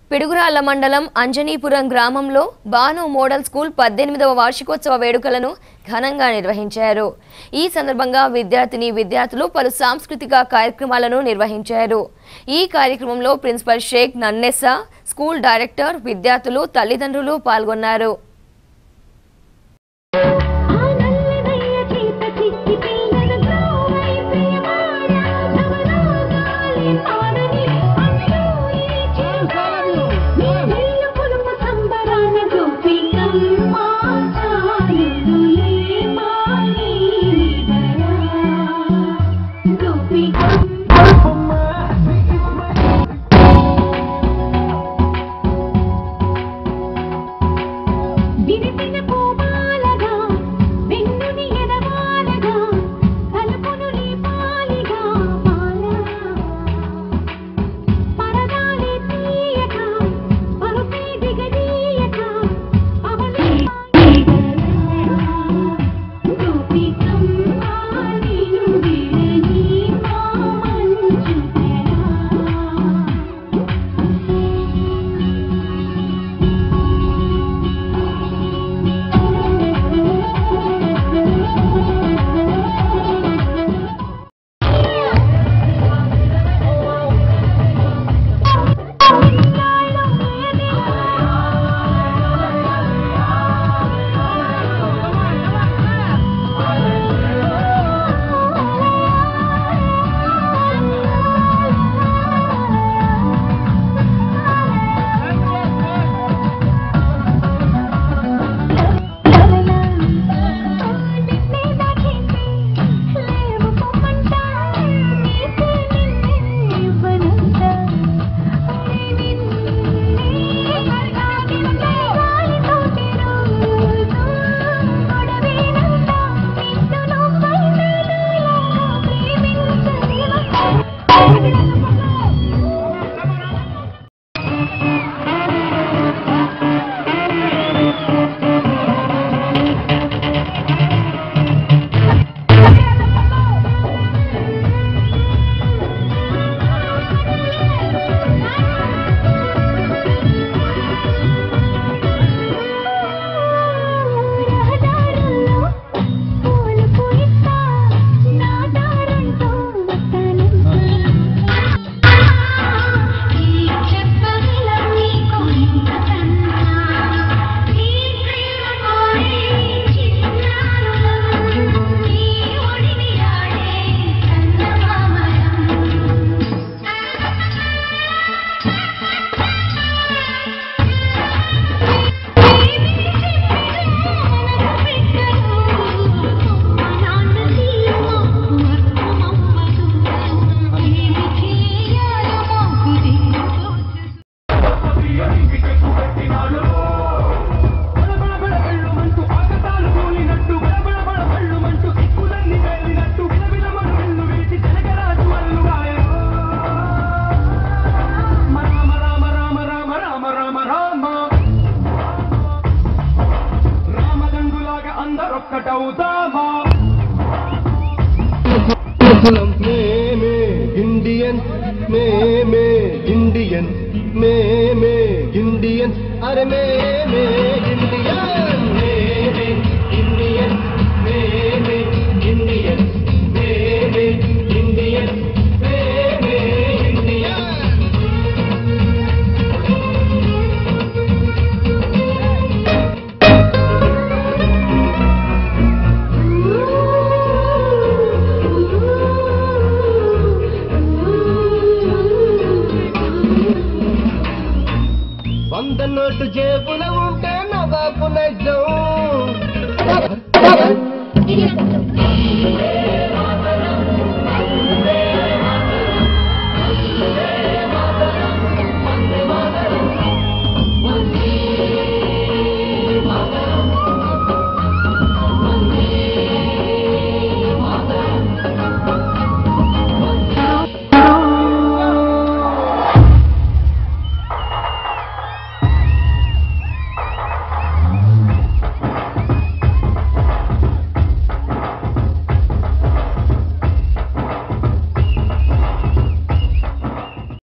పిడుగురాళ్ల మండలం అంజనీపురం గ్రామంలో Banu model school పద్దెనిమిదవ వార్షికోత్సవ వేడుకలను ఘనంగా నిర్వహించారు ఈ సందర్భంగా విద్యార్థిని విద్యార్థులు పలు సాంస్కృతిక కార్యక్రమాలను నిర్వహించారు ఈ కార్యక్రమంలో principal Sheikh Nannessa school director విద్యార్థులు తల్లిదండ్రులు పాల్గొన్నారు ఆ నల్లదయ్య చేత చిక్కి పిల్లల ద్రోవై ప్రియమారా నవరాగాలి పాడని అందరూ ఈ చేశారు నీళ్ళు పులుపు సంబరాన గోపికమ్మ చాలులే మాని నిదరా గోపికమ్మ విరిసిన పూమాలగా వెన్నుని ఎదవాలగా తలుపును పాలిగా పాలా పరదాలి తీయక పరుపే దిగదీయక అవని గోపికమ్మ నీను విడని మా మంచు తెరా రహదారుల్లో పూలు పూయిస్తా నా దారంతో వస్తానంటూ ఈ చెప్పగిలా నీకు ఇంతకన్నా ఈ ప్రేమ కోరే చిన్నారులం ఈ ఒడిని ఆడే చందమామలం అందరొక్కటవుతామా మేమే ఇండియన్ మేమే ఇండియన్ మేమే ఇండియన్ అరే మేమే ఇండియన్ మేమే ఇండియన్ మేమే ఇండియన్ మేమే ఇండియన్ మేమే ఇండియన్ వంద నోటు జేబుల ఉంటే నవాబు నజం